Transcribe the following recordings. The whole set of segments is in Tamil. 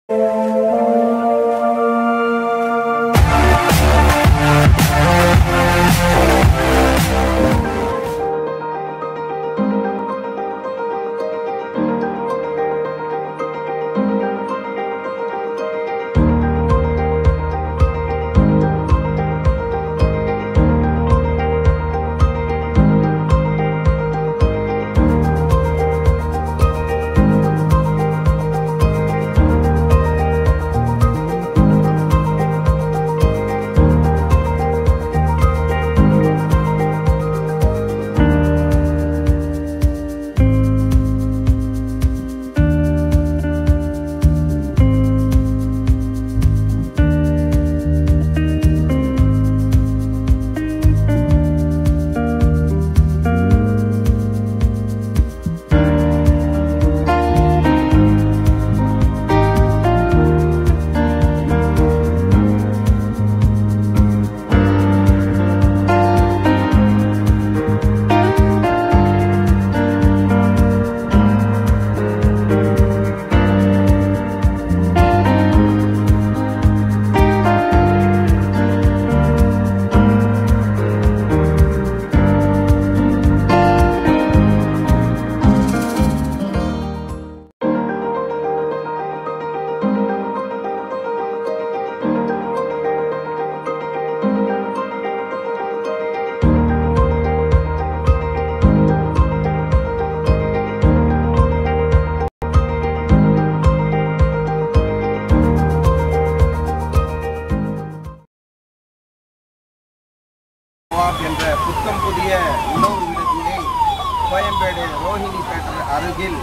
நவாப் என்ற புத்தம் புதிய உணவு விடுதியை கோயம்பேடு ரோஹிணி தேட்டர் அருகில்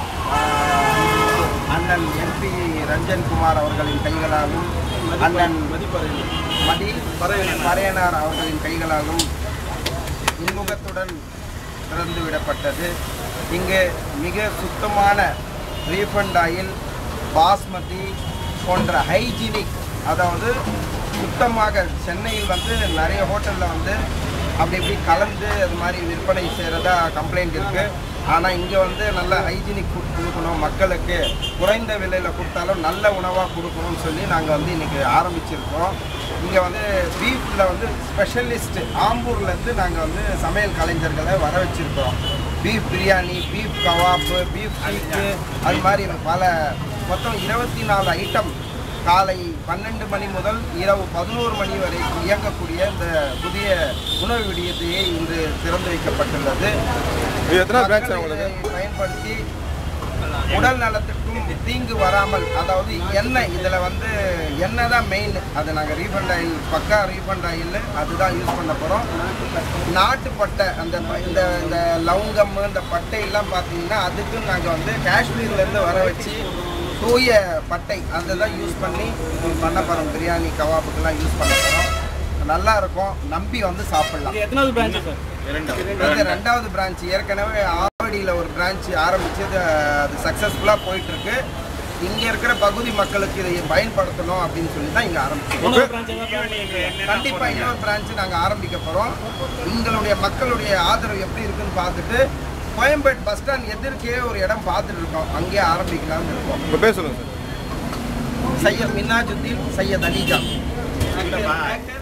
ஆஹ், அண்ணன் எம்பி ரஞ்சன் குமார் அவர்களின் கைகளாலும் அண்ணன் மதி பறையனார் அவர்களின் கைகளாலும் இன்முகத்துடன் திறந்து விடப்பட்டது இங்கு மிக சுத்தமான ரீஃபண்ட் ஆயில் பாஸ்மதி போன்ற ஹைஜீனிக் அதாவது சுத்தமாக சென்னையில் வந்து நிறைய ஹோட்டலில் வந்து அப்படி இப்படி கலந்து அது மாதிரி விற்பனை செய்கிறதா கம்ப்ளைண்ட் இருக்குது ஆனால் இங்கே வந்து நல்ல ஹைஜீனிக் ஃபுட் கொடுக்கணும் மக்களுக்கு குறைந்த விலையில் கொடுத்தாலும் நல்ல உணவாக கொடுக்கணும்னு சொல்லி நாங்கள் வந்து இன்றைக்கி ஆரம்பிச்சிருக்கோம் இங்கே வந்து பீஃபில் வந்து ஸ்பெஷலிஸ்ட் ஆம்பூர்லேருந்து நாங்கள் வந்து சமையல் கலைஞர்களை வர வச்சுருக்கோம் beef biryani beef kebab beef seekh அது மாதிரி பல மொத்தம் இருபத்தி நாலு ஐட்டம் காலை பன்னெண்டு மணி முதல் இரவு பதினோரு மணி வரை இயங்கக்கூடிய இந்த புதிய உணவு விடியத்தையே இன்று திறந்து வைக்கப்பட்டுள்ளது இது எத்தனை branch மக்கள் உங்களுக்கு? இதை பயன்படுத்தி உடல் நலத்துக்கும் தீங்கு வராமல் அதாவது எண்ணெய் இதில் வந்து எண்ணெய் தான் மெயின் அது நாங்கள் refined oil pakka refined oil அதுதான் யூஸ் பண்ண போகிறோம் நாட்டுப்பட்டை அந்த ப- இந்த இந்த லவங்கம் இந்த பட்டையெல்லாம் பார்த்தீங்கன்னா அதுக்கும் நாங்கள் வந்து காஷ்மீர்லேருந்து வர வச்சு தூய பட்டை அதை தான் யூஸ் பண்ணி பண்ண போகிறோம் பிரியாணி கவாபுக்கெல்லாம் யூஸ் பண்ண போகிறோம் நல்லா இருக்கும் நம்பி வந்து சாப்பிடலாம் இது எத்தனாவது பிரான்ச் சார் இது ரெண்டாவது பிரான்ச் ஏற்கனவே ஆவடியில் ஒரு பிரான்ச் ஆரம்பிச்சு அது அது சக்ஸஸ்ஃபுல்லாக போயிட்டு இருக்கு இங்க இருக்கிற பகுதி மக்களுக்கு இதை பயன்படுத்தணும் அப்படின்னு சொல்லி தான் இங்க ஆரம்பிச்சோம் மூணாவது பிரான்ச் ஏதாவது கண்டிப்பா இன்னொரு பிரான்ச் நாங்க ஆரம்பிக்க போறோம் எங்களுடைய மக்களுடைய ஆதரவு எப்படி இருக்குன்னு பார்த்துட்டு கோயம்பேடு பஸ் ஸ்டாண்ட் எதிர்க்கே ஒரு இடம் பார்த்துட்டு இருக்கோம் அங்கேயே ஆரம்பிக்கலாம்னு இருக்கோம் உங்கள் பேர் சொல்லுங்கள் சார் சையத் மின்னாஜுத்தீன் சையத் அலிஜா